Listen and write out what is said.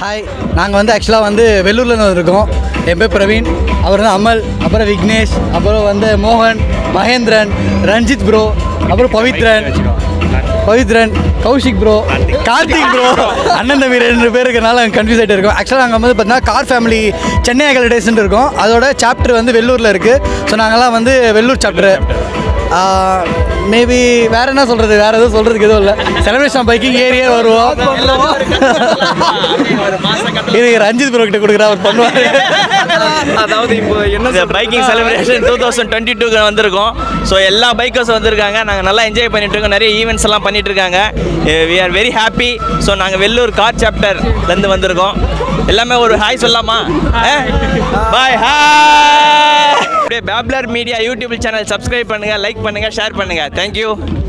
hi நாங்கள் வந்து ஆக்சுவலாக வந்து வெள்ளூர்லேருந்து இருக்கோம் என் பேர் பிரவீன் அவர் வந்து அமல் அப்புறம் விக்னேஷ் அப்புறம் வந்து மோகன் மகேந்திரன் ரஞ்சித் ப்ரோ அப்புறம் பவித்ரன் பவித்ரன் கௌஷிக் ப்ரோ கார்த்திக் ப்ரோ அண்ணன் தம்பி ரெண்டு பேர் இருக்கிறனால கன்ஃபியூஸ் ஆகிட்டு இருக்கோம் ஆக்சுவலாக நாங்கள் வந்து பார்த்தீங்கன்னா கார் ஃபேமிலி சென்னை அகலடேஸ்ன்னு இருக்கோம் அதோட சாப்டர் வந்து வெள்ளூரில் இருக்குது ஸோ நாங்கள்லாம் வந்து வெள்ளூர் சாப்டர் மேபி வேற என்ன சொல்கிறது வேற எதுவும் சொல்கிறதுக்கு எதுவும் இல்லை செலிப்ரேஷன் பைக்கிங் ஏரியா வருவோம் இது ரஞ்சித் ப்ரோ கிட்ட கொடுக்குறா அவர் பண்ணுவார் அதாவது இப்போ என்ன biking celebration two thousand twenty டூக்கு வந்திருக்கோம் ஸோ எல்லா பைக்கர்ஸ் வந்திருக்காங்க நாங்கள் நல்லா என்ஜாய் பண்ணிட்டு இருக்கோம் நிறைய ஈவெண்ட்ஸ் எல்லாம் பண்ணிட்டு இருக்காங்க we are very happy so நாங்கள் வெள்ளூர் கார் சாப்டர்லேருந்து வந்திருக்கோம் எல்லாமே ஒரு ஹாய் சொல்லலாமா பாய் ஹாய் அப்படியே Babbler media YouTube channel subscribe பண்ணுங்கள் லைக் பண்ணுங்கள் ஷேர் பண்ணுங்கள் தேங்க்யூ